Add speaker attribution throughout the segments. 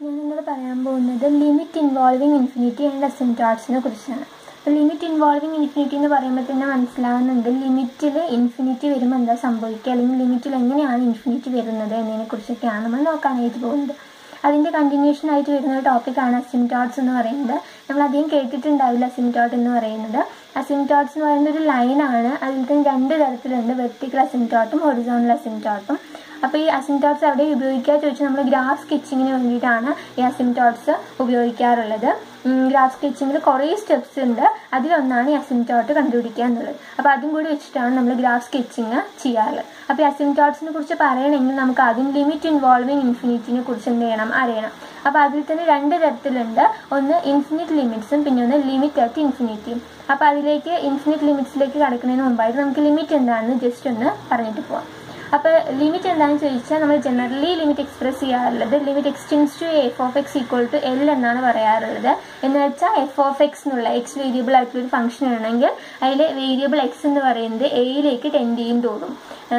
Speaker 1: ഞാനിന്നോട് പറയാൻ പോകുന്നത് limit involving infinity and അസിംപ്റ്റോട്സിനെ കുറിച്ചാണ് അപ്പോൾ ലിമിറ്റ് ഇൻവോൾവിങ് ഇൻഫിനിറ്റി എന്ന് പറയുമ്പോൾ തന്നെ മനസ്സിലാവുന്നുണ്ട് ലിമിറ്റിൽ ഇൻഫിനിറ്റി വരുമ്പോൾ എന്താ സംഭവിക്കുക അല്ലെങ്കിൽ ലിമിറ്റിൽ എങ്ങനെയാണ് ഇൻഫിനിറ്റി വരുന്നത് എന്നതിനെ കുറിച്ചൊക്കെയാണ് നമ്മൾ നോക്കാനായിട്ട് പോകുന്നത് അതിൻ്റെ കണ്ടിന്യൂഷൻ ആയിട്ട് വരുന്ന ഒരു ടോപ്പിക്കാണ് അസിംറ്റോട്സ് എന്ന് പറയുന്നത് നമ്മൾ അധികം കേട്ടിട്ടുണ്ടാവില്ല അസിംറ്റോട്ട് എന്ന് പറയുന്നത് അസിംറ്റോട്സ് എന്ന് പറയുന്ന ഒരു ലൈനാണ് അതിൽ തന്നെ രണ്ട് തരത്തിലുണ്ട് വെർട്ടിക്കൽ അസിംറ്റോട്ടും ഹൊറിസോണൽ അസിംറ്റോട്ടും അപ്പോൾ ഈ അസിംറ്റോട്സ് അവിടെ ഉപയോഗിക്കുക ചോദിച്ചാൽ നമ്മൾ ഗ്രാഫ് സ്കെച്ചിങ്ങിന് വേണ്ടിയിട്ടാണ് ഈ അസിംറ്റോട്സ് ഉപയോഗിക്കാറുള്ളത് ഗ്രാഫ് സ്കെച്ചിങ്ങിൽ കുറേ സ്റ്റെപ്സ് ഉണ്ട് അതിലൊന്നാണ് ഈ അസിംറ്റോട്ട് കണ്ടുപിടിക്കുക എന്നുള്ളത് അപ്പോൾ അതും കൂടി വെച്ചിട്ടാണ് നമ്മൾ ഗ്രാഫ് സ്കെച്ചിങ് ചെയ്യാറുള്ളത് അപ്പോൾ ഈ അസിംറ്റോട്സിനെ കുറിച്ച് പറയണമെങ്കിൽ നമുക്ക് ആദ്യം ലിമിറ്റ് ഇൻവോൾവിങ് ഇൻഫിനിറ്റിനെ കുറിച്ച് എന്ത് ചെയ്യണം അറിയണം അപ്പോൾ അതിൽ തന്നെ രണ്ട് തരത്തിലുണ്ട് ഒന്ന് ഇൻഫിനിറ്റ് ലിമിറ്റ്സും പിന്നെ ഒന്ന് ലിമിറ്റ് അറ്റ് ഇൻഫിനിറ്റിയും അപ്പോൾ അതിലേക്ക് ഇൻഫിനിറ്റ് ലിമിറ്റ്സിലേക്ക് കടക്കുന്നതിന് മുമ്പായിട്ട് നമുക്ക് ലിമിറ്റ് എന്താണെന്ന് ജസ്റ്റ് ഒന്ന് പറഞ്ഞിട്ട് പോവാം അപ്പോൾ ലിമിറ്റ് എന്താണെന്ന് ചോദിച്ചാൽ നമ്മൾ ജനറലി ലിമിറ്റ് എക്സ്പ്രസ് ചെയ്യാറുള്ളത് limit extends to F of X equal to L എന്നാണ് പറയാറുള്ളത് എന്ന് വെച്ചാൽ എഫ് ഓഫ് എക്സ് എന്നുള്ള എക്സ് വേരിയബിൾ ആയിട്ടുള്ള ഒരു ഫംഗ്ഷൻ ആണെങ്കിൽ അതിൽ വേരിയബിൾ എക്സ് എന്ന് പറയുന്നത് എയിലേക്ക് ടെൻഡ് ചെയ്യും തോറും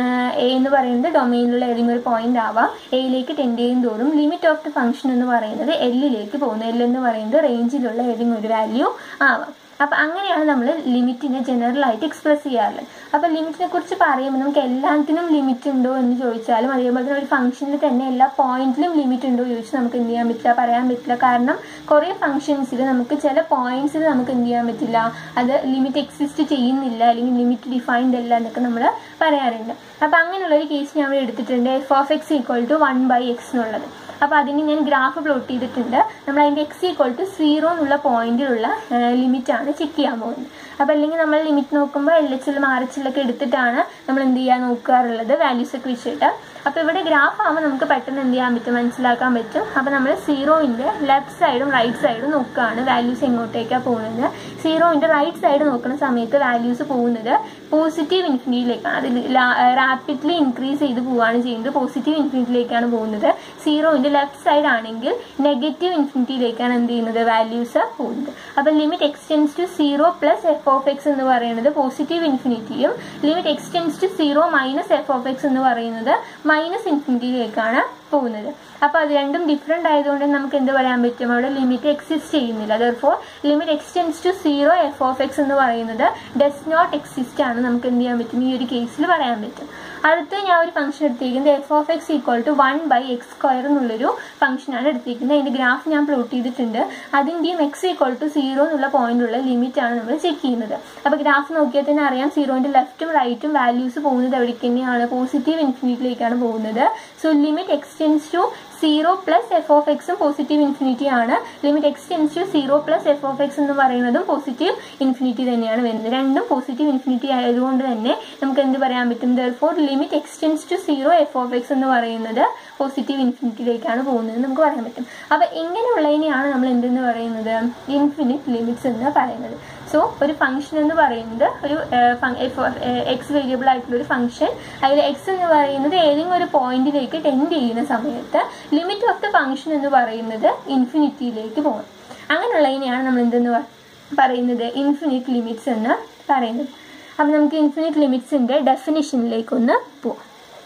Speaker 1: എ എന്ന് പറയുന്നത് ഡൊമൈനിലുള്ള ഏതെങ്കിലും ഒരു പോയിന്റ് ആവാം എയിലേക്ക് ടെൻഡ് ചെയ്യും തോറും ലിമിറ്റ് ഓഫ് ദി ഫംഗ്ഷൻ എന്ന് പറയുന്നത് എല്ലിലേക്ക് പോകുന്നു എൽ എന്ന് പറയുന്നത് റേഞ്ചിലുള്ള ഏതെങ്കിലും ഒരു വാല്യൂ ആവാം അപ്പം അങ്ങനെയാണ് നമ്മൾ ലിമിറ്റിനെ ജനറൽ ആയിട്ട് എക്സ്പ്രസ് ചെയ്യാറുള്ളത് അപ്പം ലിമിറ്റിനെ കുറിച്ച് പറയുമ്പോൾ നമുക്ക് എല്ലാത്തിനും ലിമിറ്റ് ഉണ്ടോ എന്ന് ചോദിച്ചാലും അതേപോലെ തന്നെ ഒരു ഫംഗ്ഷനിൽ തന്നെ എല്ലാ പോയിന്റിലും ലിമിറ്റ് ഉണ്ടോ ചോദിച്ചാൽ നമുക്ക് എന്ത് ചെയ്യാൻ പറ്റില്ല പറയാൻ പറ്റില്ല കാരണം കുറേ ഫംഗ്ഷൻസിൽ നമുക്ക് ചില പോയിന്റ്സിൽ നമുക്ക് എന്ത് ചെയ്യാൻ പറ്റില്ല അത് ലിമിറ്റ് എക്സിസ്റ്റ് ചെയ്യുന്നില്ല അല്ലെങ്കിൽ ലിമിറ്റ് ഡിഫൈൻഡ് അല്ല എന്നൊക്കെ നമ്മൾ പറയാറുണ്ട് അപ്പം അങ്ങനെയുള്ള ഒരു കേസ് ഞാൻ ഇവിടെ എടുത്തിട്ടുണ്ട് F of X equal to one by X എന്നുള്ളത് അപ്പോൾ അതിന് ഞാൻ ഗ്രാഫ് പ്ലോട്ട് ചെയ്തിട്ടുണ്ട് നമ്മൾ അതിൻ്റെ എക്സ് ഈക്വൽ ടു സീറോ എന്നുള്ള പോയിന്റിലുള്ള ലിമിറ്റാണ് ചെക്ക് ചെയ്യാൻ പോകുന്നത് അപ്പോൾ അല്ലെങ്കിൽ നമ്മൾ ലിമിറ്റ് നോക്കുമ്പോൾ എൽ എച്ച് എല്ലും ആർ എച്ച് എല്ലൊക്കെ എടുത്തിട്ടാണ് നമ്മൾ എന്ത് ചെയ്യാൻ നോക്കാറുള്ളത് വാല്യൂസ് ഒക്കെ വെച്ചിട്ട് അപ്പോൾ ഇവിടെ ഗ്രാഫ് ആകുമ്പോൾ നമുക്ക് പെട്ടെന്ന് എന്ത് ചെയ്യാൻ പറ്റും മനസ്സിലാക്കാൻ പറ്റും അപ്പോൾ നമ്മൾ സീറോയിൻ്റെ ലെഫ്റ്റ് സൈഡും റൈറ്റ് സൈഡും നോക്കുകയാണ് വാല്യൂസ് എങ്ങോട്ടേക്കാണ് പോകുന്നത് സീറോയിൻ്റെ റൈറ്റ് സൈഡ് നോക്കുന്ന സമയത്ത് വാല്യൂസ് പോകുന്നത് പോസിറ്റീവ് ഇൻഫിനിറ്റിയിലേക്കാണ് അതിൽ റാപ്പിഡ്ലി ഇൻക്രീസ് ചെയ്ത് പോവുകയാണ് ചെയ്യുന്നത് പോസിറ്റീവ് ഇൻഫിനിറ്റിയിലേക്കാണ് പോകുന്നത് സീറോയിൻ്റെ ലെഫ്റ്റ് സൈഡ് ആണെങ്കിൽ നെഗറ്റീവ് ഇൻഫിനിറ്റിയിലേക്കാണ് എന്ത് ചെയ്യുന്നത് വാല്യൂസ് പോകുന്നത് അപ്പോൾ limit extends to zero plus F of X എന്ന് പറയുന്നത് പോസിറ്റീവ് ഇൻഫിനിറ്റിയും limit extends to zero minus F of X എന്ന് പറയുന്നത് മൈനസ് ഇൻഫിനിറ്റിയിലേക്കാണ് പോകുന്നത് അപ്പോൾ അത് രണ്ടും ഡിഫറെൻ്റ് ആയതുകൊണ്ട് നമുക്ക് എന്ത് പറയാൻ പറ്റും അവിടെ ലിമിറ്റ് എക്സിസ്റ്റ് ചെയ്യുന്നില്ല therefore limit extends to zero F of X എന്ന് പറയുന്നത് ഡസ് നോട്ട് എക്സിസ്റ്റ് ആണ് നമുക്ക് എന്ത് ചെയ്യാൻ പറ്റും ഈ ഒരു കേസിൽ പറയാൻ പറ്റും അടുത്ത് ഞാൻ ഒരു ഫംഗ്ഷൻ എടുത്തിരിക്കുന്നത് F of X equal to one by X square എന്നുള്ളൊരു ഫംഗ്ഷനാണ് എടുത്തിരിക്കുന്നത് അതിൻ്റെ ഗ്രാഫ് ഞാൻ പ്ലോട്ട് ചെയ്തിട്ടുണ്ട് അതിൻ്റെയും എക്സ് ഈക്വൽ ടു സീറോ എന്നുള്ള പോയിന്റുള്ള ലിമിറ്റ് ആണ് നമ്മൾ ചെക്ക് ചെയ്യുന്നത് അപ്പോൾ ഗ്രാഫ് നോക്കിയാൽ തന്നെ അറിയാം സീറോൻ്റെ ലെഫ്റ്റും റൈറ്റും വാല്യൂസ് പോകുന്നത് എവിടേക്ക് തന്നെയാണ് പോസിറ്റീവ് ഇൻഫിനിറ്റിയിലേക്കാണ് പോകുന്നത് so limit extends to zero plus F of എക്സും പോസിറ്റീവ് ഇൻഫിനിറ്റി ആണ് limit extends to zero plus F of X എന്ന് പറയുന്നതും പോസിറ്റീവ് ഇൻഫിനിറ്റി തന്നെയാണ് വരുന്നത് രണ്ടും പോസിറ്റീവ് ഇൻഫിനിറ്റി ആയതുകൊണ്ട് തന്നെ നമുക്ക് എന്ത് പറയാൻ പറ്റും therefore limit extends to zero F of X എന്ന് പറയുന്നത് പോസിറ്റീവ് ഇൻഫിനിറ്റിയിലേക്കാണ് പോകുന്നത് നമുക്ക് പറയാൻ പറ്റും അപ്പോൾ ഇങ്ങനെയുള്ളതിനെയാണ് നമ്മൾ എന്തെന്ന് പറയുന്നത് ഇൻഫിനിറ്റ് ലിമിറ്റ്സ് എന്ന് പറയുന്നത് സോ ഒരു ഫംഗ്ഷൻ എന്ന് പറയുന്നത് ഒരു എക്സ് വേരിയബിൾ ആയിട്ടുള്ള ഒരു ഫംഗ്ഷൻ അതിൽ എക്സ് എന്ന് പറയുന്നത് ഏതെങ്കിലും ഒരു പോയിന്റിലേക്ക് ടെൻഡ് ചെയ്യുന്ന സമയത്ത് ലിമിറ്റ് ഓഫ് ദ ഫംഗ്ഷൻ എന്ന് പറയുന്നത് ഇൻഫിനിറ്റിയിലേക്ക് പോകും അങ്ങനെയുള്ളതിനെയാണ് നമ്മൾ എന്തെന്ന് പറയുന്നത് ഇൻഫിനിറ്റ് ലിമിറ്റ്സ് എന്ന് പറയുന്നത് അപ്പം നമുക്ക് ഇൻഫിനിറ്റ് ലിമിറ്റ്സിൻ്റെ ഡെഫിനിഷനിലേക്ക് ഒന്ന് പോവാം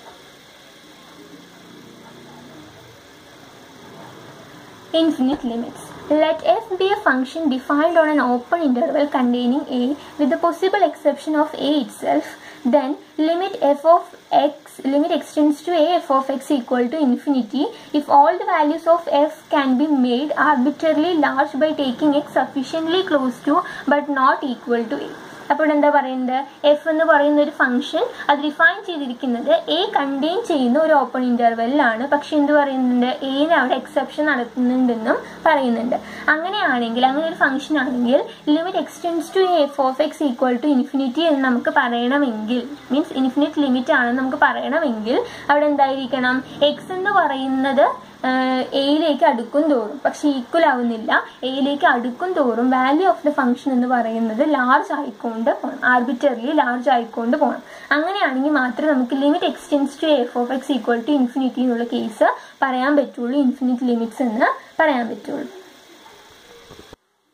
Speaker 1: infinite limits. Let f be a function defined on an open interval containing a with the possible exception of a itself. Then limit f of x limit extends to a f of x equal to infinity if all the values of f can be made arbitrarily large by taking x sufficiently close to but not equal to a. അപ്പോൾ എന്താ പറയുന്നത് F എന്ന് പറയുന്ന ഒരു function അത് define ചെയ്തിരിക്കുന്നത് A contain ചെയ്യുന്ന ഒരു ഓപ്പൺ ഇന്റർവെല്ലാണ് പക്ഷെ എന്ത് പറയുന്നുണ്ട് എന് അവിടെ എക്സെപ്ഷൻ നടത്തുന്നുണ്ടെന്നും പറയുന്നുണ്ട് അങ്ങനെയാണെങ്കിൽ അങ്ങനെ ഒരു ഫംഗ്ഷൻ ആണെങ്കിൽ limit extends to F of X equal to infinity എന്ന് നമുക്ക് പറയണമെങ്കിൽ മീൻസ് ഇൻഫിനിറ്റ് ലിമിറ്റ് ആണെന്ന് നമുക്ക് പറയണമെങ്കിൽ അവിടെ എന്തായിരിക്കണം എക്സ് എന്ന് പറയുന്നത് എയിലേക്ക് അടുക്കും തോറും പക്ഷെ ഈക്വൽ ആവുന്നില്ല എയിലേക്ക് അടുക്കും തോറും വാല്യൂ ഓഫ് ദ ഫംഗ്ഷൻ എന്ന് പറയുന്നത് ലാർജ് ആയിക്കൊണ്ട് പോകണം ആർബിറ്ററിലി ലാർജ് ആയിക്കൊണ്ട് പോകണം അങ്ങനെയാണെങ്കിൽ മാത്രമേ നമുക്ക് limit extends to F of X equal to infinity എന്നുള്ള കേസ് പറയാൻ പറ്റുള്ളൂ ഇൻഫിനിറ്റ് ലിമിറ്റ്സ് എന്ന് പറയാൻ പറ്റുള്ളൂ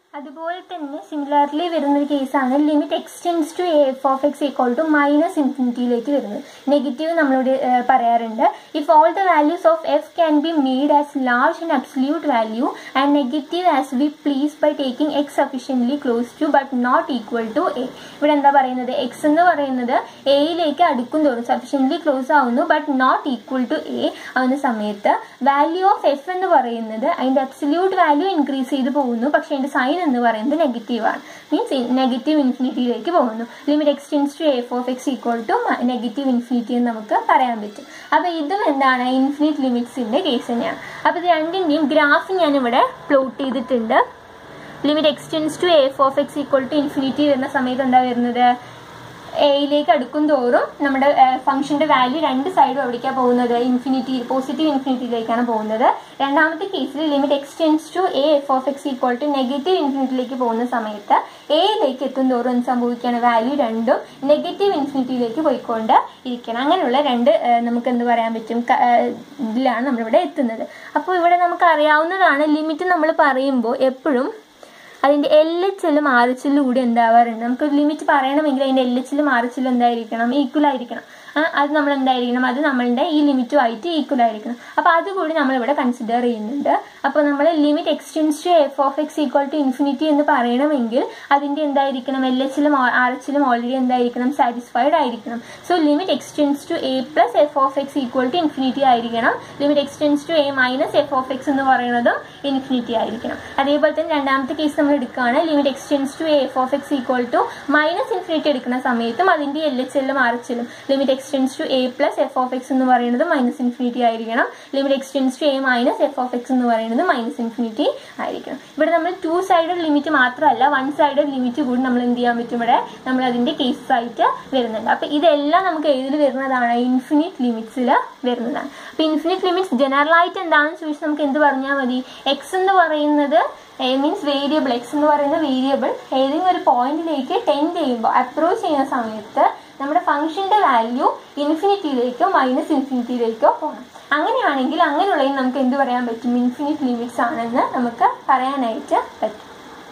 Speaker 1: അതുപോലെ തന്നെ സിമിലർലി വരുന്ന ഒരു കേസാണ് limit extends to F of X equal to minus ഇൻഫിനിറ്റിയിലേക്ക് വരുന്നത് നെഗറ്റീവ് നമ്മളോട് ഏഹ്, പറയാറുണ്ട് if all the values of F can be made as large and absolute value and negative as we please by taking X sufficiently close to but not equal to A ഇവിടെ എന്താ പറയുന്നത് X എന്ന് പറയുന്നത് എയിലേക്ക് അടുക്കും തോറും sufficiently close ആവുന്നു but not equal to A ആവുന്ന സമയത്ത് വാല്യൂ ഓഫ് എഫ് എന്ന് പറയുന്നത് അതിന്റെ അബ്സല്യൂട്ട് വാല്യൂ ഇൻക്രീസ് ചെയ്ത് പോകുന്നു പക്ഷെ അതിന്റെ സൈൻ എന്ന് പറയുന്നത് നെഗറ്റീവ് ആണ് മീൻസ് നെഗറ്റീവ് ഇൻഫിനിറ്റിയിലേക്ക് പോകുന്നു limit extends to F of X equal to negative infinity എന്ന് നമുക്ക് പറയാൻ പറ്റും അപ്പൊ ഇതും എന്താണ് ഇൻഫിനിറ്റ് ലിമിറ്റ്സിന്റെ കേസ് തന്നെയാണ് അപ്പൊ ഇത് രണ്ടിന്റെയും ഗ്രാഫ് ഞാൻ ഇവിടെ പ്ലോട്ട് ചെയ്തിട്ടുണ്ട് limit extends to F of X equal to infinity വരുന്ന സമയത്ത് എന്താ വരുന്നത് എയിലേക്ക് അടുക്കും തോറും നമ്മുടെ ഫംഗ്ഷന്റെ വാല്യൂ രണ്ട് സൈഡും എവിടേക്കാണ് പോകുന്നത് ഇൻഫിനിറ്റി പോസിറ്റീവ് ഇൻഫിനിറ്റിയിലേക്കാണ് പോകുന്നത് രണ്ടാമത്തെ കേസിൽ limit extends to A F of X equal to negative ഇൻഫിനിറ്റിയിലേക്ക് പോകുന്ന സമയത്ത് എയിലേക്ക് എത്തും തോറും എന്ത് സംഭവിക്കുകയാണ് വാല്യൂ രണ്ടും നെഗറ്റീവ് ഇൻഫിനിറ്റിയിലേക്ക് പോയിക്കൊണ്ട് ഇരിക്കണം അങ്ങനെയുള്ള രണ്ട് ഏഹ്, നമുക്ക് എന്ത് പറയാൻ പറ്റും ക- ഏഹ്, ഇതിലാണ് നമ്മളിവിടെ എത്തുന്നത് അപ്പോൾ ഇവിടെ നമുക്ക് അറിയാവുന്നതാണ് ലിമിറ്റ് നമ്മൾ പറയുമ്പോൾ എപ്പോഴും അതിന്റെ എൽ എച്ച് എല്ലും ആർ എച്ച് എല്ലും കൂടി എന്താവാറുണ്ട് നമുക്ക് ലിമിറ്റ് പറയണമെങ്കിൽ അതിന്റെ എൽ എച്ച് എല്ലും ആർ എച്ച് എല്ലും എന്തായിരിക്കണം ഈക്വൽ ആയിരിക്കണം ആ, അത് നമ്മൾ എന്തായിരിക്കണം അത് നമ്മളുടെ ഈ ലിമിറ്റുമായിട്ട് ഈക്വൽ ആയിരിക്കണം അപ്പൊ അതുകൂടി നമ്മൾ ഇവിടെ കൺസിഡർ ചെയ്യുന്നുണ്ട് അപ്പോൾ നമ്മൾ limit extends to F of X equal to infinity എന്ന് പറയണമെങ്കിൽ അതിന്റെ എന്തായിരിക്കണം എൽ എച്ച് എല്ലും ആർ എച്ച് എല്ലും ഓൾറെഡി എന്തായിരിക്കണം സാറ്റിസ്ഫൈഡ് ആയിരിക്കണം so limit extends to A plus F of X equal to infinity ആയിരിക്കണം limit extends to A minus F of X എന്ന് പറയുന്നതും ഇൻഫിനിറ്റി ആയിരിക്കണം അതേപോലെ തന്നെ രണ്ടാമത്തെ കേസ് നമ്മൾ എടുക്കുകയാണ് limit extends to F of X equal to minus infinity എടുക്കുന്ന സമയത്തും അതിന്റെ എൽ എച്ച് എല്ലും ആർ എച്ച് എല്ലും limit extends to A plus F of X എന്ന് പറയുന്നത് മൈനസ് ഇൻഫിനിറ്റി ആയിരിക്കണം limit extends to A minus F of X എന്ന് പറയുന്നത് മൈനസ് ഇൻഫിനിറ്റി ആയിരിക്കണം ഇവിടെ നമ്മൾ ടു സൈഡഡ് ലിമിറ്റ് മാത്രമല്ല വൺ സൈഡഡ് ലിമിറ്റ് കൂടി നമ്മൾ എന്ത് ചെയ്യാൻ പറ്റും ഇവിടെ നമ്മൾ അതിന്റെ കേസസ് ആയിട്ട് വരുന്നുണ്ട് അപ്പൊ ഇതെല്ലാം നമുക്ക് ഏതിൽ വരുന്നതാണ് ഇൻഫിനിറ്റ് ലിമിറ്റ്സിൽ വരുന്നതാണ് അപ്പൊ ഇൻഫിനിറ്റ് ലിമിറ്റ്സ് ജനറൽ ആയിട്ട് എന്താണെന്ന് ചോദിച്ചാൽ നമുക്ക് എന്ത് പറഞ്ഞാൽ മതി എക്സ് എന്ന് പറയുന്നത് മീൻസ് വേരിയബിൾ എക്സ് എന്ന് പറയുന്ന വേരിയബിൾ ഏതെങ്കിലും ഒരു പോയിന്റിലേക്ക് ടെൻഡ് ചെയ്യുമ്പോൾ അപ്രോച്ച് ചെയ്യുന്ന സമയത്ത് നമ്മുടെ ഫംഗ്ഷന്റെ വാല്യൂ ഇൻഫിനിറ്റിയിലേക്കോ മൈനസ് ഇൻഫിനിറ്റിയിലേക്കോ പോകണം അങ്ങനെയാണെങ്കിൽ അങ്ങനെയുള്ളതിന് നമുക്ക് എന്ത് പറയാൻ പറ്റും ഇൻഫിനിറ്റ് ലിമിറ്റ്സ് ആണെന്ന് നമുക്ക് പറയാനായിട്ട് പറ്റും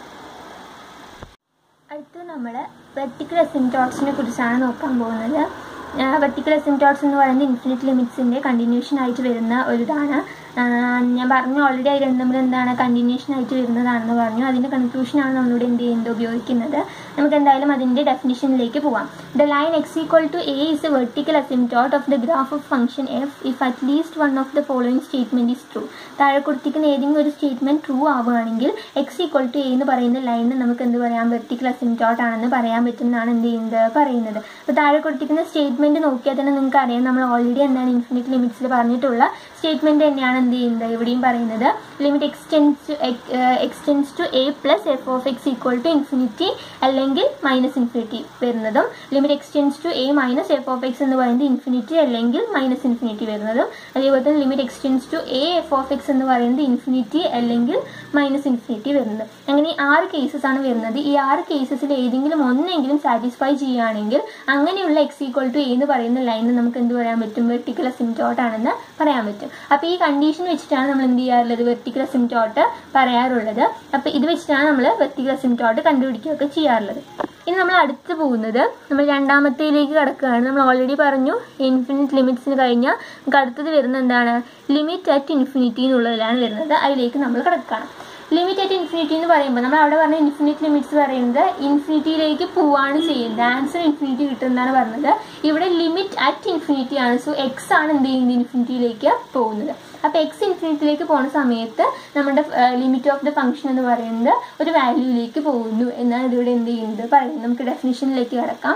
Speaker 1: അടുത്ത് നമ്മൾ വെർട്ടിക്കൽ അസിംറ്റോട്സിനെ കുറിച്ചാണ് നോക്കാൻ പോകുന്നത് വെർട്ടിക്കൽ അസിംറ്റോട്സ് എന്ന് പറയുന്നത് ഇൻഫിനിറ്റ് ലിമിറ്റ്സിന്റെ കണ്ടിന്യൂഷൻ ആയിട്ട് വരുന്ന ഒരു ഇതാണ് ആ, ഞാൻ പറഞ്ഞു ഓൾറെഡി അത് രണ്ടും തമ്മിൽ എന്താണ് കണ്ടിന്യൂഷൻ ആയിട്ട് വരുന്നതാണെന്ന് പറഞ്ഞു അതിന്റെ കൺക്ലൂഷൻ ആണ് നമ്മളിവിടെ എന്ത് ചെയ്യുന്നത് ഉപയോഗിക്കുന്നത് നമുക്ക് എന്തായാലും അതിന്റെ ഡെഫിനിഷനിലേക്ക് പോവാം the line X equal to A is a vertical asymptote of the graph of function F if at least one of the following statement is true താഴെ കൊടുത്തിരിക്കുന്ന ഏതെങ്കിലും ഒരു സ്റ്റേറ്റ്മെന്റ് ട്രൂ ആവുകയാണെങ്കിൽ എക്സ് ഈക്വൽ ടു എ എന്ന് പറയുന്ന ലൈനിന് നമുക്ക് എന്ത് പറയാം വെർട്ടിക്കൽ അസിംറ്റോട്ട് ആണെന്ന് പറയാൻ പറ്റുന്നതാണ് എന്ത് ചെയ്യുന്നത് പറയുന്നത് അപ്പോൾ താഴെ കൊടുത്തിരിക്കുന്ന സ്റ്റേറ്റ്മെന്റ് നോക്കിയാൽ തന്നെ നിങ്ങൾക്ക് അറിയാം നമ്മൾ ഓൾറെഡി എന്താണ് ഇൻഫിനിറ്റ് ലിമിറ്റ്സിൽ പറഞ്ഞിട്ടുള്ള സ്റ്റേറ്റ്മെന്റ് തന്നെയാണ് എന്ത് ചെയ്യുന്നത് ഇവിടെയും പറയുന്നത് limit x tends x tends to A plus F of X equal to infinity അല്ലെങ്കിൽ മൈനസ് ഇൻഫിനിറ്റി വരുന്നതും limit extends to A minus F of X എന്ന് പറയുന്നത് ഇൻഫിനിറ്റി അല്ലെങ്കിൽ മൈനസ് ഇൻഫിനിറ്റി വരുന്നതും അതേപോലെ തന്നെ limit extends to A F of X എന്ന് പറയുന്നത് ഇൻഫിനിറ്റി അല്ലെങ്കിൽ മൈനസ് ഇൻഫിനിറ്റി വരുന്നത് അങ്ങനെ ഈ ആറ് കേസസ് ആണ് വരുന്നത് ഈ ആറ് കേസസിൽ ഏതെങ്കിലും ഒന്നെങ്കിലും സാറ്റിസ്ഫൈ ചെയ്യുകയാണെങ്കിൽ അങ്ങനെയുള്ള എക്സ് ഈക്വൽ ടു എ എന്ന് പറയുന്ന ലൈനിന് നമുക്ക് എന്ത് പറയാൻ പറ്റും വെർട്ടിക്കൽ അസിംറ്റോട്ട് ആണെന്ന് പറയാൻ പറ്റും അപ്പൊ ഈ കണ്ടീഷൻ വെച്ചിട്ടാണ് നമ്മൾ എന്ത് ചെയ്യാറുള്ളത് വെർട്ടിക്കൽ അസിംറ്റോട്ട് പറയാറുള്ളത് അപ്പൊ ഇത് വെച്ചിട്ടാണ് നമ്മൾ വെർട്ടിക്കൽ അസിംറ്റോട്ട് കണ്ടുപിടിക്കുകയൊക്കെ ചെയ്യാറുള്ളത് ഇനി നമ്മൾ അടുത്ത് പോകുന്നത് നമ്മൾ രണ്ടാമത്തേലേക്ക് കിടക്കുകയാണ് നമ്മൾ ഓൾറെഡി പറഞ്ഞു ഇൻഫിനിറ്റ് ലിമിറ്റ്സിന് കഴിഞ്ഞാൽ നമുക്ക് അടുത്തത് വരുന്ന എന്താണ് ലിമിറ്റ് അറ്റ് ഇൻഫിനിറ്റി എന്നുള്ളതിലാണ് വരുന്നത് അതിലേക്ക് നമ്മൾ കിടക്കുകയാണ് ലിമിറ്റ് അറ്റ് ഇൻഫിനിറ്റി എന്ന് പറയുമ്പോൾ നമ്മൾ അവിടെ പറഞ്ഞ ഇൻഫിനിറ്റ് ലിമിറ്റ്സ് പറയുന്നത് ഇൻഫിനിറ്റിയിലേക്ക് പോവാണ് ചെയ്യുന്നത് ആൻസർ ഇൻഫിനിറ്റി കിട്ടുന്നതാണ് പറഞ്ഞത് ഇവിടെ ലിമിറ്റ് അറ്റ് ഇൻഫിനിറ്റി ആണ് സോ എക്സ് ആണ് എന്ത് ചെയ്യുന്നത് ഇൻഫിനിറ്റിയിലേക്ക് പോകുന്നത് അപ്പൊ എക്സ് ഇൻഫിനിറ്റിയിലേക്ക് പോകുന്ന സമയത്ത് നമ്മുടെ ലിമിറ്റ് ഓഫ് ദ ഫംഗ്ഷൻ എന്ന് പറയുന്നത് ഒരു വാല്യൂയിലേക്ക് പോകുന്നു എന്നാണ് ഇതിവിടെ എന്ത് ചെയ്യുന്നത് പറയുന്നത് നമുക്ക് ഡെഫിനിഷനിലേക്ക് കിടക്കാം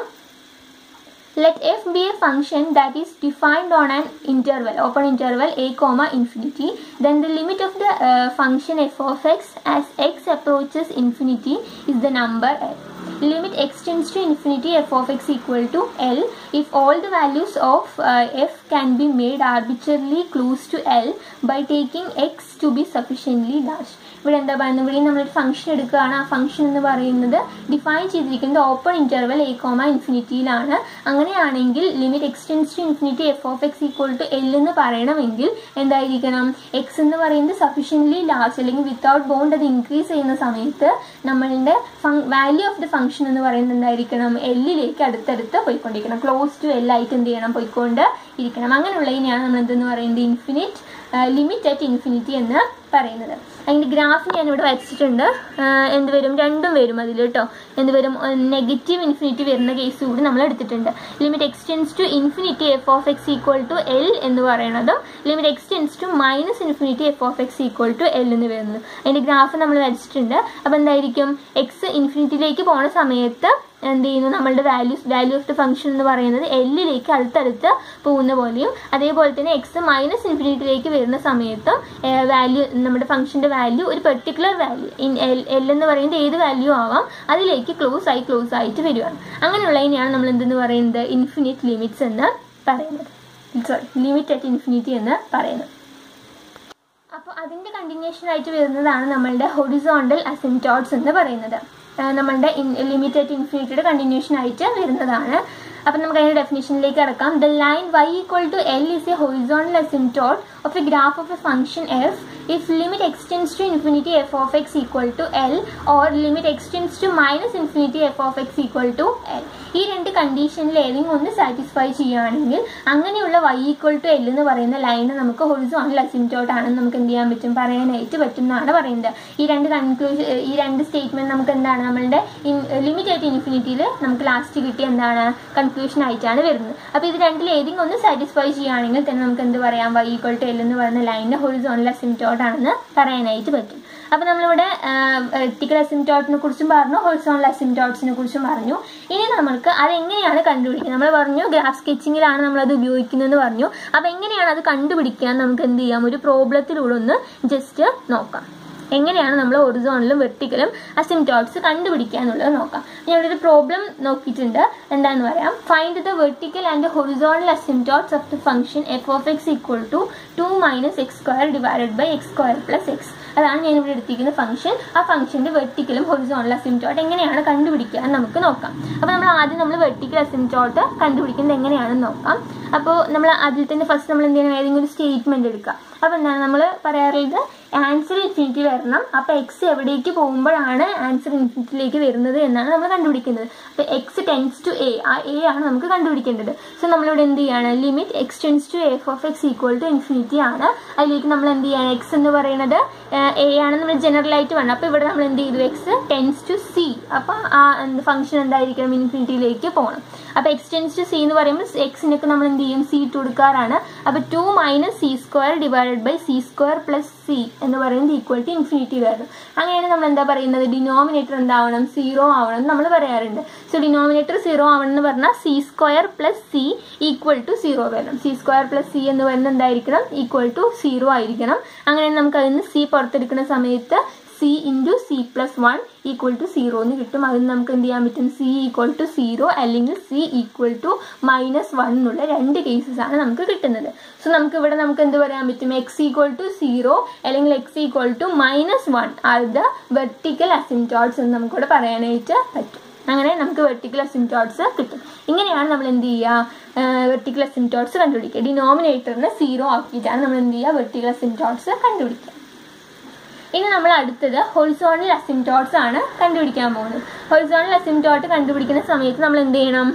Speaker 1: Let f be a function that is defined on an interval, open interval a comma infinity. Then the limit of the uh, function f of x as x approaches infinity is the number f. Limit x tends to infinity f of x equal to L if all the values of uh, f can be made arbitrarily close to L by taking x to be sufficiently large. ഇവിടെ എന്താ പറയുന്നത് ഇവിടെ നമ്മളൊരു function എടുക്കുകയാണ് ആ function എന്ന് പറയുന്നത് define ചെയ്തിരിക്കുന്നത് ഓപ്പൺ ഇന്റർവൽ എ കോമ ഇൻഫിനിറ്റിയിലാണ് അങ്ങനെയാണെങ്കിൽ limit extends to infinity f of X equal to L എന്ന് പറയണമെങ്കിൽ എന്തായിരിക്കണം എക്സ് എന്ന് പറയുന്നത് സഫീഷ്യൻ്റ്ലി ലാർജ് അല്ലെങ്കിൽ വിത്തൗട്ട് ബോണ്ട് അത് ഇൻക്രീസ് ചെയ്യുന്ന സമയത്ത് നമ്മളുടെ വാല്യൂ ഓഫ് ദ ഫംഗ്ഷൻ എന്ന് പറയുന്നത് എന്തായിരിക്കണം എല്ലിലേക്ക് അടുത്തടുത്ത് പോയിക്കൊണ്ടിരിക്കണം ക്ലോസ് ടു എൽ ആയിട്ട് എന്ത് ചെയ്യണം പോയിക്കൊണ്ട് ഇരിക്കണം അങ്ങനെയുള്ളതിനെയാണ് നമ്മൾ എന്തെന്ന് പറയുന്നത് ഇൻഫിനിറ്റ് ലിമിറ്റ് അറ്റ് ഇൻഫിനിറ്റി എന്ന് പറയുന്നത് അതിൻ്റെ ഗ്രാഫ് ഞാൻ ഇവിടെ വരച്ചിട്ടുണ്ട് എന്ത് വരും രണ്ടും വരും അതിൽ കേട്ടോ എന്ത് വരും നെഗറ്റീവ് ഇൻഫിനിറ്റി വരുന്ന കേസ് കൂടി നമ്മൾ എടുത്തിട്ടുണ്ട് limit extends to infinity f of X equal to L എന്ന് പറയുന്നതും limit extends to minus infinity f of X equal to L എന്ന് വരുന്നത് അതിൻ്റെ ഗ്രാഫ് നമ്മൾ വരച്ചിട്ടുണ്ട് അപ്പോൾ എന്തായിരിക്കും എക്സ് ഇൻഫിനിറ്റിയിലേക്ക് പോണ സമയത്ത് എന്ത് ചെയ്യുന്നു നമ്മളുടെ values value of the function എന്ന് പറയുന്നത് എല്ലിലേക്ക് അടുത്തടുത്ത് പോകുന്ന പോലെയും അതേപോലെ തന്നെ എക്സ് മൈനസ് ഇൻഫിനിറ്റിയിലേക്ക് വരുന്ന സമയത്തും വാല്യൂ നമ്മുടെ ഫംഗ്ഷന്റെ വാല്യൂ ഒരു particular value in L L എന്ന് പറയുന്നത് ഏത് വാല്യൂ ആവാം അതിലേക്ക് ക്ലോസ് ആയി ക്ലോസ് ആയിട്ട് വരികയാണ് അങ്ങനെയുള്ളതിനെയാണ് നമ്മൾ എന്തെന്ന് പറയുന്നത് ഇൻഫിനിറ്റ് ലിമിറ്റ്സ് എന്ന് പറയുന്നത് സോറി ലിമിറ്റ് അറ്റ് ഇൻഫിനിറ്റി എന്ന് പറയുന്നത് അപ്പോൾ അതിൻ്റെ കണ്ടിന്യൂഷൻ ആയിട്ട് വരുന്നതാണ് നമ്മളുടെ ഹൊറിസോണ്ടൽ അസിംറ്റോട്സ് എന്ന് പറയുന്നത് നമ്മളുടെ ലിമിറ്റ് അറ്റ് ഇൻഫിനിറ്റിയുടെ കണ്ടിന്യൂഷൻ ആയിട്ട് വരുന്നതാണ് അപ്പം നമുക്ക് അതിന്റെ ഡെഫിനേഷനിലേക്ക് കിടക്കാം the line y equal to L is a horizontal asymptote of a graph of a function f if limit extends to infinity f of x equal to L or limit extends to minus infinity f of x equal to L ഈ രണ്ട് കണ്ടീഷനിൽ ഏതെങ്കിലും ഒന്ന് satisfy ചെയ്യുകയാണെങ്കിൽ അങ്ങനെയുള്ള y equal to L എന്ന് പറയുന്ന line നമുക്ക് ഹൊറിസോണൽ അസിംറ്റോട്ട് ആണെന്ന് നമുക്ക് എന്ത് ചെയ്യാൻ പറ്റും പറയാനായിട്ട് പറ്റും എന്നാണ് പറയുന്നത് ഈ രണ്ട് കൺക്ലൂഷൻ ഈ രണ്ട് സ്റ്റേറ്റ്മെന്റ് നമുക്ക് എന്താണ് നമ്മളുടെ ലിമിറ്റ് ആയിട്ട് ഇൻഫിനിറ്റിയിൽ നമുക്ക് ലാസ്റ്റ് കിട്ടിയ എന്താണ് കൺക്ലൂഷൻ ആയിട്ടാണ് വരുന്നത് അപ്പോൾ ഇത് രണ്ടിൽ ഏതെങ്കിലും ഒന്ന് സാറ്റിസ്ഫൈ ചെയ്യുകയാണെങ്കിൽ തന്നെ നമുക്ക് എന്ത് പറയാം y ഈക്വൽ ടു എൽ എന്ന് പറയുന്ന ലൈനിന്റെ ഹൊറിസോണൽ അസിംറ്റോട്ട് ആണെന്ന് പറയാനായിട്ട് പറ്റും അപ്പോൾ നമ്മളിവിടെ വെർട്ടിക്കൽ അസിംറ്റോട്ടിനെ കുറിച്ചും പറഞ്ഞു ഹൊറിസോണൽ അസിംറ്റോട്ട്സിനെ കുറിച്ചും പറഞ്ഞു ഇനി നമ്മൾക്ക് അതെങ്ങനെയാണ് കണ്ടുപിടിക്കുന്നത് നമ്മൾ പറഞ്ഞു ഗ്രാഫ് സ്കെച്ചിങ്ങിലാണ് നമ്മൾ അത് ഉപയോഗിക്കുന്നതെന്ന് പറഞ്ഞു അപ്പോൾ എങ്ങനെയാണ് അത് കണ്ടുപിടിക്കാൻ നമുക്ക് എന്ത് ചെയ്യാം ഒരു പ്രോബ്ലത്തിലൂടെ ഒന്ന് ജസ്റ്റ് നോക്കാം എങ്ങനെയാണ് നമ്മൾ ഒറിസോണിലും വെർട്ടിക്കലും അസിംറ്റോട്ട്സ് കണ്ടുപിടിക്കുക എന്നുള്ളത് നോക്കാം ഞാൻ ഒരു പ്രോബ്ലം നോക്കിയിട്ടുണ്ട് എന്താന്ന് പറയാം find the vertical and horizontal asymptotes of the function f of X equal to two minus x square divided by X square plus x അതാണ് ഞാൻ ഇവിടെ എടുത്തിരിക്കുന്ന ഫംഗ്ഷൻ ആ ഫംഗ്ഷന്റെ വെർട്ടിക്കലും ഹൊറിസോണൽ അസിംറ്റോട്ട് എങ്ങനെയാണ് കണ്ടുപിടിക്കുക എന്ന് നമുക്ക് നോക്കാം അപ്പോൾ നമ്മൾ ആദ്യം നമ്മൾ വെർട്ടിക്കൽ അസിംറ്റോട്ട് കണ്ടുപിടിക്കുന്നത് എങ്ങനെയാണെന്ന് നോക്കാം അപ്പോൾ നമ്മൾ അതിൽ തന്നെ ഫസ്റ്റ് നമ്മൾ എന്ത് ചെയ്യണം ഏതെങ്കിലും ഒരു സ്റ്റേറ്റ്മെന്റ് എടുക്കുക അപ്പോൾ എന്താണ് നമ്മൾ പറയാറുള്ളത് ആൻസർ ഇൻഫിനിറ്റി വരണം അപ്പോൾ എക്സ് എവിടേക്ക് പോകുമ്പോഴാണ് ആൻസർ ഇൻഫിനിറ്റിയിലേക്ക് വരുന്നത് എന്നാണ് നമ്മൾ കണ്ടുപിടിക്കുന്നത് അപ്പോൾ എക്സ് ടെൻസ് ടു എ ആ എ ആണ് നമുക്ക് കണ്ടുപിടിക്കേണ്ടത് സോ നമ്മളിവിടെ എന്ത് ചെയ്യാണ് limit x tends to F of X equal to infinity ആണ് അതിലേക്ക് നമ്മൾ എന്ത് ചെയ്യാണ് എക്സ് എന്ന് പറയുന്നത് എ ആണ് നമ്മൾ ജനറൽ ആയിട്ട് വേണം അപ്പോൾ ഇവിടെ നമ്മൾ എന്ത് ചെയ്തു എക്സ് ടെൻസ് ടു സി അപ്പോൾ ആ ഫംഗ്ഷൻ എന്തായിരിക്കണം ഇൻഫിനിറ്റിയിലേക്ക് പോകണം അപ്പോൾ എക്സ് ടെൻസ് ടു സി എന്ന് പറയുമ്പോൾ എക്സിനൊക്കെ നമ്മൾ എന്ത് ചെയ്യും സി ഇട്ട് കൊടുക്കാറാണ് അപ്പോൾ two minus c square divided by c square plus c എന്ന് പറയുന്നത് ഈക്വൽ ടു ഇൻഫിനിറ്റി വരണം അങ്ങനെയാണ് നമ്മൾ എന്താ പറയുന്നത് ഡിനോമിനേറ്റർ എന്താവണം സീറോ ആവണം എന്ന് നമ്മൾ പറയാറുണ്ട് സോ ഡിനോമിനേറ്റർ സീറോ ആവണം എന്ന് പറഞ്ഞാൽ c square plus c equal to zero വരണം സി സ്ക്വയർ പ്ലസ് സി എന്ന് പറയുന്നത് എന്തായിരിക്കണം ഈക്വൽ ടു സീറോ ആയിരിക്കണം അങ്ങനെ നമുക്ക് അതിൽ നിന്ന് സി പുറത്തെടുക്കുന്ന സമയത്ത് c into c plus one equal to zero എന്ന് കിട്ടും അതിന് നമുക്ക് എന്ത് ചെയ്യാൻ പറ്റും സി ഈക്വൽ ടു സീറോ അല്ലെങ്കിൽ c equal to minus one എന്നുള്ള രണ്ട് കേസസ് ആണ് നമുക്ക് കിട്ടുന്നത് സോ നമുക്ക് ഇവിടെ നമുക്ക് എന്ത് പറയാൻ പറ്റും എക്സ് ഈക്വൽ ടു സീറോ അല്ലെങ്കിൽ x equal to minus one are the vertical asymptotes എന്ന് നമുക്കിവിടെ പറയാനായിട്ട് പറ്റും അങ്ങനെ നമുക്ക് വെർട്ടിക്കൽ അസിംറ്റോട്ട്സ് കിട്ടും ഇങ്ങനെയാണ് നമ്മൾ എന്ത് ചെയ്യുക വെർട്ടിക്കൽ അസിംറ്റോട്ട്സ് കണ്ടുപിടിക്കുക ഡിനോമിനേറ്ററിനെ സീറോ ആക്കിയിട്ടാണ് നമ്മൾ എന്ത് ചെയ്യുക വെർട്ടിക്കൽ അസിംറ്റോട്ട്സ് കണ്ടുപിടിക്കുക ഇനി നമ്മൾ അടുത്തത് ഹൊറിസോണൽ അസിംറ്റോട്ട്സ് ആണ് കണ്ടുപിടിക്കാൻ പോകുന്നത് ഹൊറിസോണൽ അസിംറ്റോട്ട് കണ്ടുപിടിക്കുന്ന സമയത്ത് നമ്മൾ എന്ത് ചെയ്യണം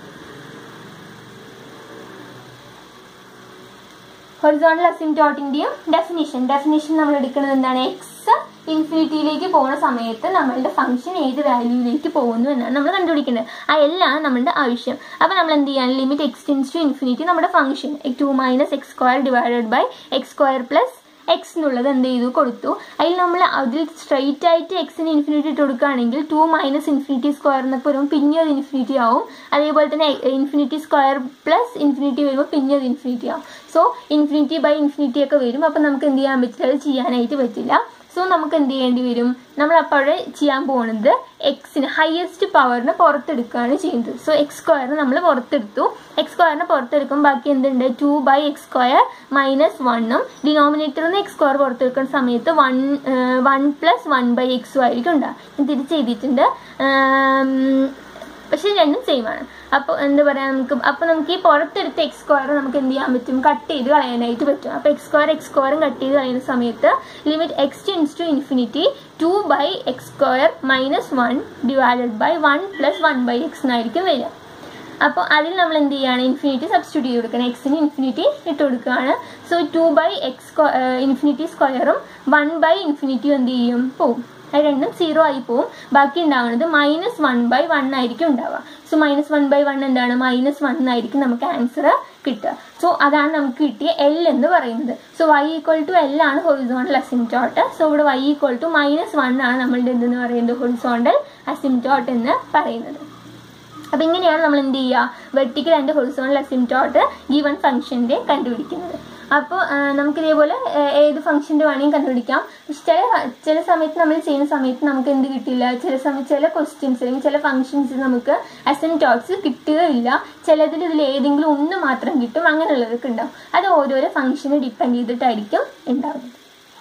Speaker 1: ഹൊറിസോണൽ അസിംറ്റോട്ടിന്റെയും ഡെഫിനിഷൻ ഡെഫിനിഷൻ നമ്മൾ എടുക്കുന്നത് എന്താണ് എക്സ് ഇൻഫിനിറ്റിയിലേക്ക് പോകുന്ന സമയത്ത് നമ്മളുടെ ഫംഗ്ഷൻ ഏത് വാല്യൂയിലേക്ക് പോകുന്നു എന്നാണ് നമ്മൾ കണ്ടുപിടിക്കേണ്ടത് ആ എല്ലാം നമ്മളുടെ ആവശ്യം അപ്പോൾ നമ്മൾ എന്ത് ചെയ്യാൻ ലിമിറ്റ് എക്സ്റ്റെൻസ് ടു ഇൻഫിനിറ്റി നമ്മുടെ function two minus x square divided by X square plus x എന്നുള്ളത് എന്ത് ചെയ്തു കൊടുത്തു അതിൽ നമ്മൾ അതിൽ സ്ട്രൈറ്റ് ആയിട്ട് എക്സിന് ഇൻഫിനിറ്റി ഇട്ട് കൊടുക്കുകയാണെങ്കിൽ ടു മൈനസ് ഇൻഫിനിറ്റി സ്ക്വയർ എന്നൊക്കെ വരുമ്പോൾ പിന്നെ അത് ഇൻഫിനിറ്റി ആവും അതേപോലെ തന്നെ ഇൻഫിനിറ്റി സ്ക്വയർ പ്ലസ് ഇൻഫിനിറ്റി വരുമ്പോൾ പിന്നെ അത് ഇൻഫിനിറ്റി ആവും സോ ഇൻഫിനിറ്റി ബൈ ഇൻഫിനിറ്റി ഒക്കെ വരും അപ്പം നമുക്ക് എന്ത് ചെയ്യാൻ പറ്റില്ല അത് ചെയ്യാനായിട്ട് പറ്റില്ല സോ നമുക്ക് എന്ത് ചെയ്യേണ്ടി വരും നമ്മൾ അപ്പോഴേ ചെയ്യാൻ പോകുന്നത് എക്സിന് ഹയസ്റ്റ് പവറിന് പുറത്തെടുക്കുകയാണ് ചെയ്യുന്നത് സോ എക്സ് സ്ക്വയറിന് നമ്മൾ പുറത്തെടുത്തു എക്സ് സ്ക്വയറിന് പുറത്തെടുക്കും ബാക്കി എന്തുണ്ട് two by X square minus വണ്ണും ഡിനോമിനേറ്ററിൽ നിന്ന് എക്സ് സ്ക്വയർ പുറത്തെടുക്കുന്ന സമയത്ത് one one plus one by എക്സും ആയിരിക്കും ഉണ്ടാകുക ഞാൻ തിരിച്ച് എഴുതിയിട്ടുണ്ട് പക്ഷെ രണ്ടും സെയിം ആണ് അപ്പോൾ എന്താ പറയുക നമുക്ക് അപ്പോൾ നമുക്ക് ഈ പുറത്തെടുത്ത എക്സ് സ്ക്വയർ നമുക്ക് എന്ത് ചെയ്യാൻ പറ്റും കട്ട് ചെയ്ത് കളയാനായിട്ട് പറ്റും അപ്പോൾ എക്സ് സ്ക്വയർ എക്സ് സ്ക്വയറും കട്ട് ചെയ്ത് കളയുന്ന സമയത്ത് limit x tends to infinity two by X square minus one divided by one plus one by x എന്നായിരിക്കും വരിക അപ്പോൾ അതിൽ നമ്മൾ എന്ത് ചെയ്യുകയാണ് ഇൻഫിനിറ്റി സബ്സ്റ്റിറ്റ്യൂട്ട് ചെയ്ത് കൊടുക്കണം എക്സിന് ഇൻഫിനിറ്റി ഇട്ട് കൊടുക്കുകയാണ് so two by x infinity സ്ക്വയറും വൺ ബൈ ഇൻഫിനിറ്റിയും എന്ത് ചെയ്യും പോവും അത് രണ്ടും സീറോ ആയി പോവും ബാക്കി ഉണ്ടാവുന്നത് മൈനസ് വൺ ബൈ വൺ ആയിരിക്കും ഉണ്ടാവുക so minus one by one എന്താണ് മൈനസ് വൺ ആയിരിക്കും നമുക്ക് ആൻസർ കിട്ടുക സോ അതാണ് നമുക്ക് കിട്ടിയ എൽ എന്ന് പറയുന്നത് so y equal to L ആണ് ഹൊറിസോണ്ടൽ അസിംറ്റോട്ട് സോ ഇവിടെ y equal to minus one ആണ് നമ്മളുടെ എന്തെന്ന് പറയുന്നത് ഹൊറിസോണ്ടൽ അസിംറ്റോട്ട് എന്ന് പറയുന്നത് അപ്പം ഇങ്ങനെയാണ് നമ്മൾ എന്ത് ചെയ്യുക vertical and horizontal asymptote given ഫംഗ്ഷൻ്റെ കണ്ടുപിടിക്കുന്നത് അപ്പോൾ നമുക്ക് ഇതേപോലെ ഏത് ഫംഗ്ഷൻ്റെ വേണമെങ്കിൽ കണ്ടുപിടിക്കാം പക്ഷെ ചില ചില സമയത്ത് നമ്മൾ ചെയ്യുന്ന സമയത്ത് നമുക്ക് എന്ത് കിട്ടില്ല ചില സമയത്ത് ചില ക്വസ്റ്റ്യൻസ് അല്ലെങ്കിൽ ചില ഫംഗ്ഷൻസ് നമുക്ക് അസിംറ്റോട്ട്സ് കിട്ടുകയില്ല ചിലതിൽ ഇതിൽ ഏതെങ്കിലും ഒന്ന് മാത്രം കിട്ടും അങ്ങനെയുള്ളതൊക്കെ ഉണ്ടാവും അത് ഓരോരോ ഫംഗ്ഷനെ ഡിപ്പെൻഡ് ചെയ്തിട്ടായിരിക്കും ഉണ്ടാവുന്നത്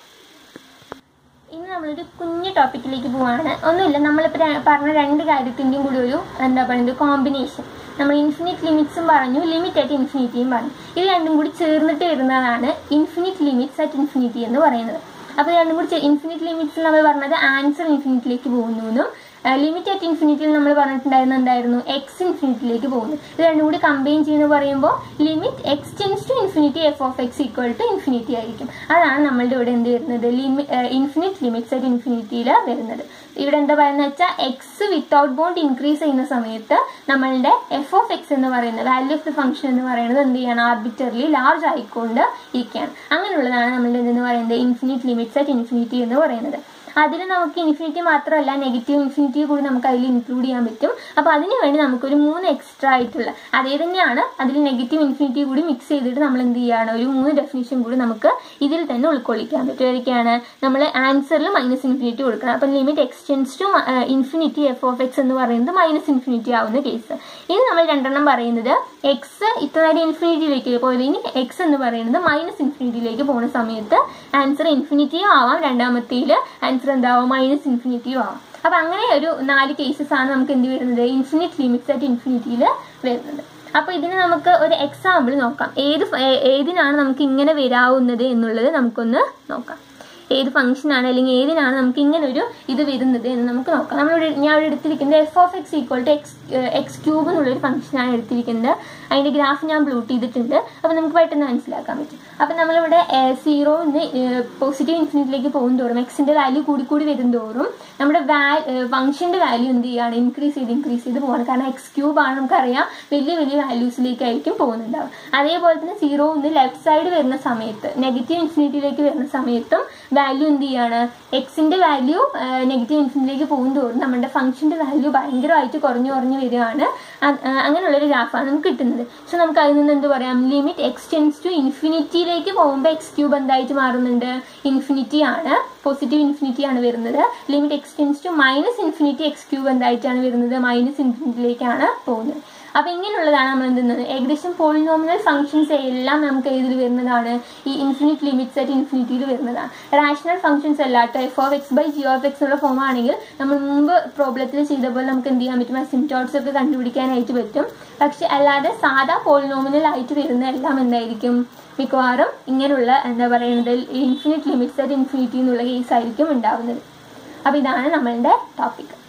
Speaker 1: ഇനി നമ്മളൊരു കുഞ്ഞു ടോപ്പിക്കിലേക്ക് പോവാണ് ഒന്നുമില്ല നമ്മളിപ്പോൾ പറഞ്ഞ രണ്ട് കാര്യത്തിൻ്റെയും കൂടി ഒരു എന്താ പറയുന്നത് കോമ്പിനേഷൻ നമ്മൾ ഇൻഫിനിറ്റ് ലിമിറ്റ്സും പറഞ്ഞു ലിമിറ്റ് അറ്റ് ഇൻഫിനിറ്റിയും പറഞ്ഞു ഇത് രണ്ടും കൂടി ചേർന്നിട്ട് വരുന്നതാണ് ഇൻഫിനിറ്റ് ലിമിറ്റ്സ് അറ്റ് ഇൻഫിനിറ്റി എന്ന് പറയുന്നത് അപ്പോൾ രണ്ടും കൂടി ഇൻഫിനിറ്റ് ലിമിറ്റ്സിൽ നമ്മൾ പറഞ്ഞത് ആൻസർ ഇൻഫിനിറ്റിലേക്ക് പോകുന്നു എന്നും ലിമിറ്റ് അറ്റ് ഇൻഫിനിറ്റിയിൽ നമ്മൾ പറഞ്ഞിട്ടുണ്ടായിരുന്ന എന്തായിരുന്നു എക്സ് ഇൻഫിനിറ്റിലേക്ക് പോകുന്നു ഇത് രണ്ടും കൂടി കമ്പൈൻ ചെയ്യുന്ന പറയുമ്പോൾ limit x tends to infinity f of X equal to infinity ആയിരിക്കും അതാണ് നമ്മളുടെ ഇവിടെ എന്ത് വരുന്നത് ലിമി ഇൻഫിനിറ്റ് ലിമിറ്റ്സ് അറ്റ് ഇൻഫിനിറ്റിയിൽ വരുന്നത് ഇവിടെ എന്താ പറയുന്നത് വെച്ചാൽ എക്സ് വിത്തൗട്ട് ബോണ്ട് ഇൻക്രീസ് ചെയ്യുന്ന സമയത്ത് നമ്മളുടെ എഫ് ഓഫ് എക്സ് എന്ന് പറയുന്നത് വാല്യൂ ഓഫ് ദ ഫംഗ്ഷൻ എന്ന് പറയുന്നത് എന്ത് ചെയ്യണം ആർബിറ്റർലി ലാർജ് ആയിക്കൊണ്ട് ഇരിക്കുകയാണ് അങ്ങനെയുള്ളതാണ് നമ്മളുടെ എന്തെന്ന് പറയുന്നത് ഇൻഫിനിറ്റ് ലിമിറ്റ്സ് അറ്റ് ഇൻഫിനിറ്റി എന്ന് പറയുന്നത് അതിൽ നമുക്ക് ഇൻഫിനിറ്റി മാത്രമല്ല നെഗറ്റീവ് ഇൻഫിനിറ്റി കൂടി നമുക്ക് അതിൽ ഇൻക്ലൂഡ് ചെയ്യാൻ പറ്റും അപ്പോൾ അതിന് വേണ്ടി നമുക്കൊരു മൂന്ന് എക്സ്ട്രാ ആയിട്ടുള്ള അതേ തന്നെയാണ് അതിൽ നെഗറ്റീവ് ഇൻഫിനിറ്റി കൂടി മിക്സ് ചെയ്തിട്ട് നമ്മൾ എന്ത് ചെയ്യുകയാണ് ഒരു മൂന്ന് ഡെഫിനിഷൻ കൂടി നമുക്ക് ഇതിൽ തന്നെ ഉൾക്കൊള്ളിക്കാൻ പറ്റും ഏതൊക്കെയാണ് നമ്മൾ ആൻസറിൽ മൈനസ് ഇൻഫിനിറ്റി കൊടുക്കണം അപ്പം limit extends to infinity f of X എന്ന് പറയുന്നത് മൈനസ് ഇൻഫിനിറ്റി ആവുന്ന കേസ് ഇനി നമ്മൾ രണ്ടെണ്ണം പറയുന്നത് എക്സ് ഇത്ര നേരം ഇൻഫിനിറ്റിയിലേക്ക് പോയത് ഇനി എക്സ് എന്ന് പറയുന്നത് മൈനസ് ഇൻഫിനിറ്റിയിലേക്ക് പോകുന്ന സമയത്ത് ആൻസർ ഇൻഫിനിറ്റിയും ആവാം രണ്ടാമത്തേൽ ആൻസർ എന്താവും മൈനസ് ഇൻഫിനിറ്റിയും ആവാം അപ്പം അങ്ങനെ ഒരു നാല് കേസസ് ആണ് നമുക്ക് എന്ത് വരുന്നത് ഇൻഫിനിറ്റ് ലിമിറ്റ്സ് ആയിട്ട് ഇൻഫിനിറ്റിയിൽ വരുന്നത് അപ്പോൾ ഇതിന് നമുക്ക് ഒരു എക്സാമ്പിൾ നോക്കാം ഏത് ഏതിനാണ് നമുക്ക് ഇങ്ങനെ വരാവുന്നത് എന്നുള്ളത് നമുക്കൊന്ന് നോക്കാം ഏത് ഫംഗ്ഷനാണ് അല്ലെങ്കിൽ ഏതിനാണ് നമുക്ക് ഇങ്ങനെ ഒരു ഇത് വരുന്നത് എന്ന് നമുക്ക് നോക്കാം നമ്മളിവിടെ ഞാൻ ഇവിടെ എടുത്തിരിക്കുന്നത് F of X equal to x x cube എന്നുള്ളൊരു ഫംഗ്ഷനാണ് എടുത്തിരിക്കുന്നത് അതിൻ്റെ ഗ്രാഫ് ഞാൻ ബ്ലൂട്ട് ചെയ്തിട്ടുണ്ട് അപ്പോൾ നമുക്ക് പെട്ടെന്ന് മനസ്സിലാക്കാൻ പറ്റും അപ്പോൾ നമ്മളിവിടെ സീറോ നിന്ന് പോസിറ്റീവ് ഇൻഫിനിറ്റിലേക്ക് പോകും തോറും എക്സിൻ്റെ വാല്യൂ കൂടി കൂടി വരും തോറും നമ്മുടെ വാ ഫംഗ്ഷൻ്റെ വാല്യൂ എന്ത് ചെയ്യുകയാണ് ഇൻക്രീസ് ചെയ്ത് ഇൻക്രീസ് ചെയ്ത് പോകണം കാരണം എക്സ് ക്യൂബ് ആണ് നമുക്കറിയാം വലിയ വലിയ വാല്യൂസിലേക്കായിരിക്കും പോകുന്നുണ്ടാവുക അതേപോലെ തന്നെ സീറോ നിന്ന് ലെഫ്റ്റ് സൈഡ് വരുന്ന സമയത്ത് നെഗറ്റീവ് ഇൻഫിനിറ്റിയിലേക്ക് വരുന്ന സമയത്തും വാല്യൂ എന്ത് ചെയ്യാണ് എക്സിന്റെ വാല്യൂ നെഗറ്റീവ് ഇൻഫിനിറ്റിലേക്ക് പോകും തോറും നമ്മുടെ ഫംഗ്ഷന്റെ വാല്യൂ ഭയങ്കരമായിട്ട് കുറഞ്ഞു കുറഞ്ഞു വരികയാണ് അങ്ങനെയുള്ളൊരു ഗ്രാഫാണ് നമുക്ക് കിട്ടുന്നത് സോ നമുക്ക് അതിൽ നിന്ന് എന്ത് പറയാം ലിമിറ്റ് എക്സ് ടെൻസ് ടു ഇൻഫിനിറ്റിയിലേക്ക് പോകുമ്പോൾ എക്സ് ക്യൂബ് എന്തായിട്ട് മാറുന്നുണ്ട് ഇൻഫിനിറ്റി ആണ് പോസിറ്റീവ് ഇൻഫിനിറ്റി ആണ് വരുന്നത് limit x tends to minus infinity x cube എന്തായിട്ടാണ് വരുന്നത് മൈനസ് ഇൻഫിനിറ്റിയിലേക്കാണ് പോകുന്നത് അപ്പൊ ഇങ്ങനെയുള്ളതാണ് നമ്മൾ എന്തുന്നത് ഏകദേശം പോളിനോമിനൽ ഫംഗ്ഷൻസ് എല്ലാം നമുക്ക് ഏതിൽ വരുന്നതാണ് ഈ ഇൻഫിനിറ്റ് ലിമിറ്റ്സ് ആയിട്ട് ഇൻഫിനിറ്റിയിൽ വരുന്നതാണ് റാഷണൽ ഫംഗ്ഷൻസ് അല്ല കേട്ടോ f of x by g of x ഉള്ള ഫോം ആണെങ്കിൽ നമ്മൾ മുമ്പ് പ്രോബ്ലത്തിൽ ചെയ്ത പോലെ നമുക്ക് എന്ത് ചെയ്യാൻ പറ്റും സിംറ്റോട്സ് ഒക്കെ കണ്ടുപിടിക്കാനായിട്ട് പറ്റും പക്ഷെ അല്ലാതെ സാധാ പോളിനോമിനൽ ആയിട്ട് വരുന്ന എല്ലാം എന്തായിരിക്കും മിക്കവാറും ഇങ്ങനെയുള്ള എന്താ പറയുന്നത് ഇൻഫിനിറ്റ് ലിമിറ്റ്സ് ആയിട്ട് ഇൻഫിനിറ്റി എന്നുള്ള കേസ് ആയിരിക്കും ഉണ്ടാവുന്നത് അപ്പൊ ഇതാണ് നമ്മളുടെ ടോപ്പിക്